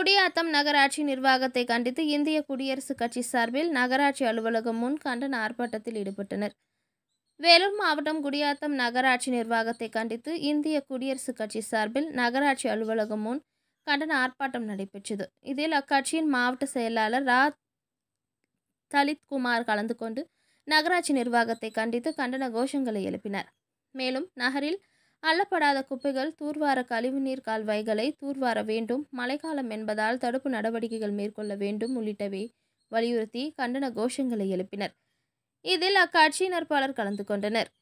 குடியாத்தம் நகராட்சி நிர்வாகத்தை கண்டித்து இந்திய குடியரசுக் கட்சி சார்பில் நகராட்சி அலுவலகம் முன் கண்டன ஆர்ப்பாட்டத்தில் ஈடுபட்டனர் வேலூர் மாவட்டம் குடியாத்தம் நகராட்சி நிர்வாகத்தை கண்டித்து இந்திய குடியரசுக் கட்சி சார்பில் நகராட்சி அலுவலகம் முன் கண்டன ஆர்ப்பாட்டம் நடைபெற்றது இதில் அக்கட்சியின் மாவட்ட செயலாளர் ரா தலித் குமார் கலந்து கொண்டு நகராட்சி நிர்வாகத்தை கண்டித்து கண்டன கோஷங்களை எழுப்பினார் மேலும் நகரில் அள்ளப்படாத குப்பைகள் தூர்வார கழிவுநீர் கால்வாய்களை தூர்வார வேண்டும் மழைக்காலம் என்பதால் தடுப்பு நடவடிக்கைகள் மேற்கொள்ள வேண்டும் உள்ளிட்டவை வலியுறுத்தி கண்டன கோஷங்களை எழுப்பினர் இதில் அக்கட்சியினர் பலர் கலந்து கொண்டனர்